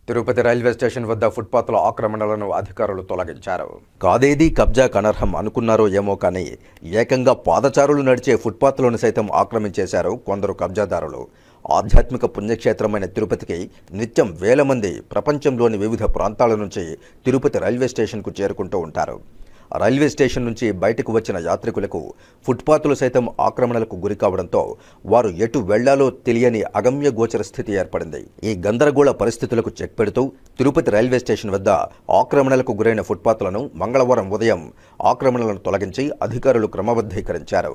Tirupati railway station వద్ద ఫుట్పాత్ల ఆక్రమణలను అధికారులు తొలగించారు కాదేది కబ్జా కనర్హం అనుకున్నారో ఏమో కానీ ఏకంగా పాదచారులు నడిచే ఫుట్పాత్లను సైతం ఆక్రమించేశారు కొందరు కబ్జాదారులు ఆధ్యాత్మిక పుణ్యక్షేత్రమైన తిరుపతికి నిత్యం వేల మంది ప్రపంచంలోని వివిధ ప్రాంతాల నుంచి తిరుపతి రైల్వే స్టేషన్కు చేరుకుంటూ ఉంటారు రైల్వే స్టేషన్ నుంచి బయటకు వచ్చిన యాత్రికులకు ఫుట్పాత్లు సైతం ఆక్రమణలకు గురి కావడంతో వారు ఎటు వెళ్లాలో తెలియని అగమ్య గోచర స్థితి ఏర్పడింది ఈ గందరగోళ పరిస్థితులకు చెక్ పెడుతూ తిరుపతి రైల్వే స్టేషన్ వద్ద ఆక్రమణలకు గురైన ఫుట్పాత్లను మంగళవారం ఉదయం ఆక్రమణలను తొలగించి అధికారులు క్రమబద్ధీకరించారు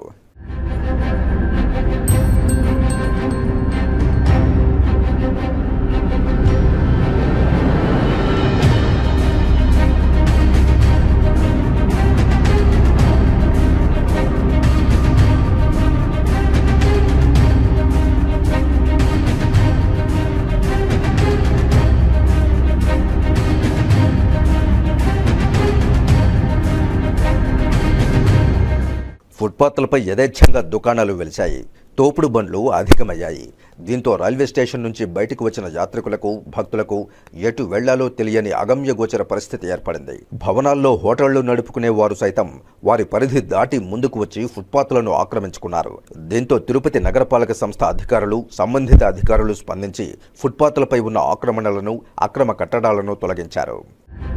ఫుట్పాత్లపై యథేచ్ఛంగా దుకాణాలు వెలిశాయి తోపుడు బండ్లు అధికమయ్యాయి దీంతో రైల్వే స్టేషన్ నుంచి బయటకు వచ్చిన యాత్రికులకు భక్తులకు ఎటు వెళ్లాలో తెలియని అగమ్య గోచర పరిస్థితి ఏర్పడింది భవనాల్లో హోటళ్లు నడుపుకునే వారు సైతం వారి పరిధి దాటి ముందుకు వచ్చి ఫుట్పాత్లను ఆక్రమించుకున్నారు దీంతో తిరుపతి నగరపాలక సంస్థ అధికారులు సంబంధిత అధికారులు స్పందించి ఫుట్పాత్లపై ఉన్న ఆక్రమణలను అక్రమ కట్టడాలను తొలగించారు